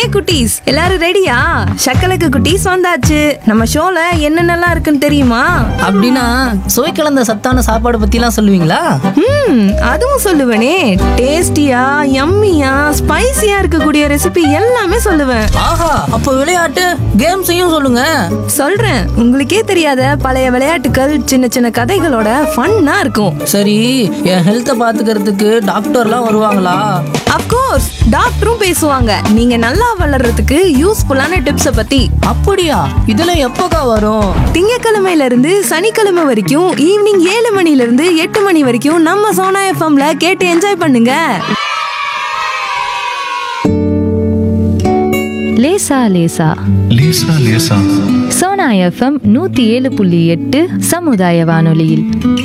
குட்டீஸ் எல்லாரும் ரெடியா சக்கலக்கு குட்டீஸ் வந்தாச்சு நம்ம ஷோல என்னென்னலாம் இருக்குன்னு தெரியுமா அப்படின்னா சுவை கலந்த சத்தான சாப்பாடு பத்திலாம் சொல்லுவீங்களா ம் அதுவும் சொல்லுவேனே டேஸ்டியா யம்மியா ஸ்பைசியா இருக்கக்கூடிய ரெசிபி எல்லாமே சொல்லுவேன் ஆஹா அப்போ விளையாட்டு கேம்ஸையும் சொல்லுங்க சொல்றேன் உங்களுக்கே தெரியாத பழைய விளையாட்டுகள் சின்ன சின்ன கதைகளோட ஃபன்னா இருக்கும் சரி என் ஹெல்த்தை பாத்துக்கிறதுக்கு டாக்டர்லாம் வருவாங்களா அப்கோர்ஸ் டாக்டரும் பேசுவாங்க நீங்க நல்லா வளர்றதுக்கு யூஸ்ஃபுல்லான டிப்ஸை பத்தி அப்படியா இதெல்லாம் எப்போக்கா வரும் திங்கக்கிழமையில இருந்து சனிக்கிழமை வரைக்கும் ஈவினிங் ஏழு மணில இருந்து எட்டு மணி வரைக்கும் நம்ம சோனா எஃப்எம்ல கேட்டு என்ஜாய் பண்ணுங்க லேசா லேசா லேசா லேசா சோனா எஃப்எம் நூத்தி ஏழு புள்ளி எட்டு சமுதாய வானொலியில்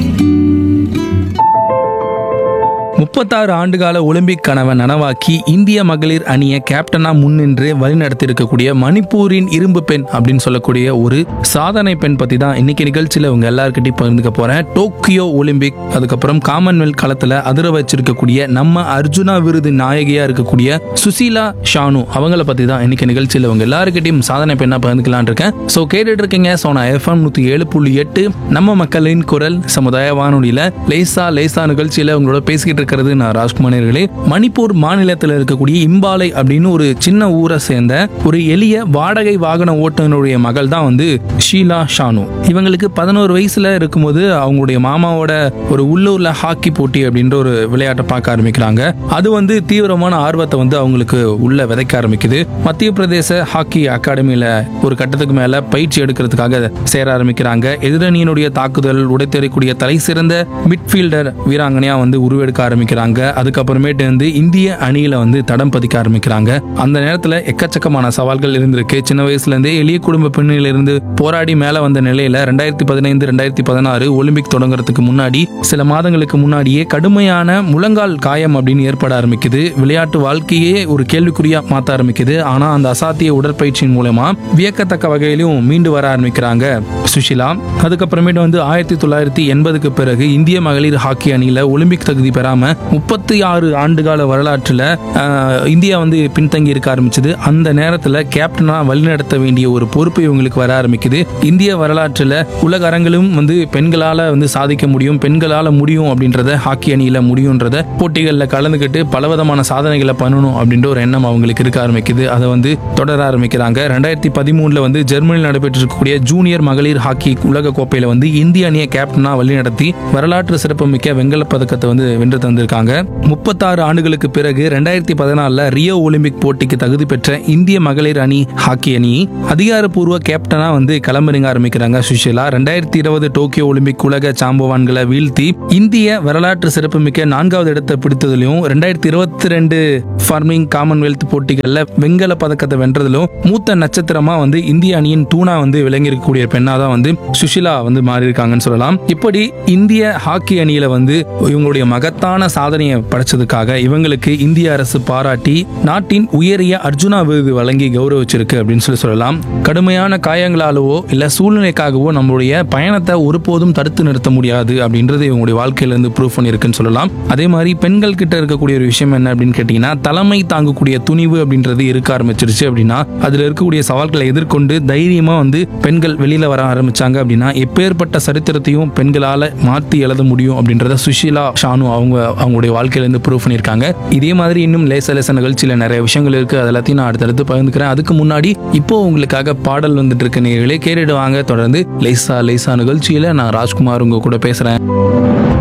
முப்பத்தாறு ஆண்டுகால ஒலிம்பிக் கனவை நனவாக்கி இந்திய மகளிர் அணியை கேப்டனா முன்னின்று வழிநடத்தியிருக்கக்கூடிய மணிப்பூரின் இரும்பு பெண் அப்படின்னு சொல்லக்கூடிய ஒரு சாதனை பெண் பத்தி தான் இன்னைக்கு நிகழ்ச்சியில உங்க எல்லாருக்கிட்டையும் பகிர்ந்துக்க போறேன் டோக்கியோ ஒலிம்பிக் அதுக்கப்புறம் காமன்வெல்த் களத்துல அதிர வச்சிருக்கக்கூடிய நம்ம அர்ஜுனா விருது நாயகியா இருக்கக்கூடிய சுசீலா ஷானு அவங்கள பத்தி தான் இன்னைக்கு நிகழ்ச்சியில உங்க எல்லாருக்கிட்டையும் சாதனை பெண்ணா பகிர்ந்துக்கலாம்னு இருக்கேன் ஸோ கேட்டுட்டு இருக்கீங்க சோனா எஃப்எம் நூத்தி ஏழு புள்ளி எட்டு நம்ம மக்களின் குரல் சமுதாய வானொலியில லேசா லேசா நிகழ்ச்சியில உங்களோட பேசிக்கிட்டு இருக்கிறது நான் ராஜ்குமார் அவர்களே மணிப்பூர் மாநிலத்தில் இருக்கக்கூடிய இம்பாலை அப்படின்னு ஒரு சின்ன ஊரை சேர்ந்த ஒரு எளிய வாடகை வாகன ஓட்டுநருடைய மகள் தான் வந்து ஷீலா ஷானு இவங்களுக்கு பதினோரு வயசுல இருக்கும்போது அவங்களுடைய மாமாவோட ஒரு உள்ளூர்ல ஹாக்கி போட்டி அப்படின்ற ஒரு விளையாட்டை பார்க்க ஆரம்பிக்கிறாங்க அது வந்து தீவிரமான ஆர்வத்தை வந்து அவங்களுக்கு உள்ள விதைக்க ஆரம்பிக்குது மத்திய பிரதேச ஹாக்கி அகாடமியில ஒரு கட்டத்துக்கு மேல பயிற்சி எடுக்கிறதுக்காக சேர ஆரம்பிக்கிறாங்க எதிரணியினுடைய தாக்குதல் உடைத்தெறிக்கூடிய தலை சிறந்த மிட்ஃபீல்டர் வீராங்கனையா வந்து உருவெடுக்க ஆரம்பிக்கிறாங்க அதுக்கப்புறமேட்டு வந்து இந்திய அணியில வந்து தடம் பதிக்க ஆரம்பிக்கிறாங்க அந்த நேரத்துல எக்கச்சக்கமான சவால்கள் இருந்திருக்கு சின்ன வயசுல இருந்தே எளிய குடும்ப பெண்ணில இருந்து போராடி மேல வந்த நிலையில ரெண்டாயிரத்தி பதினைந்து ரெண்டாயிரத்தி பதினாறு ஒலிம்பிக் தொடங்குறதுக்கு முன்னாடி சில மாதங்களுக்கு முன்னாடியே கடுமையான முழங்கால் காயம் அப்படின்னு ஏற்பட ஆரம்பிக்குது விளையாட்டு வாழ்க்கையே ஒரு கேள்விக்குறியா மாத்த ஆரம்பிக்குது ஆனா அந்த அசாத்திய உடற்பயிற்சியின் மூலமா வியக்கத்தக்க வகையிலும் மீண்டு வர ஆரம்பிக்கிறாங்க சுஷிலா அதுக்கப்புறமேட்டு வந்து ஆயிரத்தி தொள்ளாயிரத்தி எண்பதுக்கு பிறகு இந்திய மகளிர் ஹாக்கி அணியில ஒலிம்பிக் தகுதி பெறாம முப்பத்தி ஆறு ஆண்டுகால வரலாற்றுல ஆஹ், இந்தியா வந்து பின்தங்கி இருக்க ஆரம்பிச்சது அந்த நேரத்துல கேப்டனா வழிநடத்த வேண்டிய ஒரு பொறுப்பு இவங்களுக்கு வர ஆரம்பிக்குது இந்திய வரலாற்றுல உலக அரங்கிலும் வந்து பெண்களால வந்து சாதிக்க முடியும் பெண்களால முடியும் அப்படின்றத ஹாக்கி அணியில முடியும்ன்றத போட்டிகளில் கலந்துக்கிட்டு பலவிதமான சாதனைகளை பண்ணணும் அப்படின்ற ஒரு எண்ணம் அவங்களுக்கு இருக்க ஆரம்பிக்குது அதை வந்து தொடர ஆரம்பிக்கிறாங்க ரெண்டாயிரத்தி பதிமூணுல வந்து ஜெர்மனியில் நடைபெற்றிருக்கக்கூடிய ஜூனியர் மகளிர் ஹாக்கி உலக கோப்பையில வந்து இந்திய அணியை கேப்டனா வழிநடத்தி வரலாற்று சிறப்புமிக்க வெண்கலப் பதக்கத்தை வந்து வென்று தந்திருக்காங்க முப்பத்தாறு ஆண்டுகளுக்கு பிறகு ரெண்டாயிரத்தி பதினாலுல ரியோ ஒலிம்பிக் போட்டிக்கு தகுதி பெற்ற இந்திய மகளிர் அணி ஹாக்கி அணி அதிகாரப்பூர்வ கேப்டனா வந்து களமிறங்க ஆரம்பிக்கிறாங்க சுஷீலா ரெண்டாயிரத்தி இருபது டோக்கியோ ஒலிம்பிக் உலக சாம்பவான்களை வீழ்த்தி இந்திய வரலாற்று சிறப்புமிக்க நான்காவது இடத்தை பிடித்ததிலும் ரெண்டாயிரத்தி இருபத்தி ரெண்டு ஃபார்மிங் காமன்வெல்த் போட்டிகளில் வெண்கல பதக்கத்தை வென்றதிலும் மூத்த நட்சத்திரமா வந்து இந்திய அணியின் தூணா வந்து விளங்கி இருக்கக்கூடிய பெண்ணா தான் வந்து சுஷிலா வந்து மாறி இருக்காங்கன்னு சொல்லலாம் இப்படி இந்திய ஹாக்கி அணியில வந்து இவங்களுடைய மகத்தான சாதனையை படைச்சதுக்காக இவங்களுக்கு இந்திய அரசு பாராட்டி நாட்டின் உயரிய அர்ஜுனா விருது வழங்கி கௌரவிச்சிருக்கு அப்படின்னு சொல்லி சொல்லலாம் கடுமையான காயங்களாலவோ இல்ல சூழ்நிலைக்காகவோ நம்மளுடைய பயணத்தை ஒருபோதும் தடுத்து நிறுத்த முடியாது அப்படின்றது இவங்களுடைய வாழ்க்கையில இருந்து ப்ரூவ் பண்ணியிருக்குன்னு சொல்லலாம் அதே மாதிரி பெண்கள் கிட்ட இருக்கக்கூடிய ஒரு விஷயம் என்ன அப்படின்னு கேட்டீங்கன்னா தலைமை தாங்கக்கூடிய துணிவு அப்படின்றது இருக்க ஆரம்பிச்சிருச்சு அப்படின்னா அதுல இருக்கக்கூடிய சவால்களை எதிர்கொண்டு தைரியமா வந்து பெண்கள் வெளியில வர ஆரம்பிச்சாங்க அப்படின்னா எப்பேற்பட்ட சரித்திரத்தையும் பெண்களால மாத்தி எழுத முடியும் அப்படின்றத சுஷீலா ஷானு அவங்க அவங்களுடைய வாழ்க்கையில இருந்து ப்ரூவ் பண்ணியிருக்காங்க இதே மாதிரி இன்னும் லேச லேச நிகழ்ச்சியில நிறைய விஷயங்கள் இருக்கு அது எல்லாத்தையும் நான் அடுத்தடுத்து பகிர்ந்துக்கிறேன் அதுக்கு முன்னாடி இப்போ உங்களுக்காக பாடல் வந்துட்டு இருக்க நேர்களே கேட்டுட்டு வாங்க தொடர்ந்து லேசா லேசா நிகழ்ச்சியில நான் ராஜ்குமார் உங்க கூட பேசுறேன்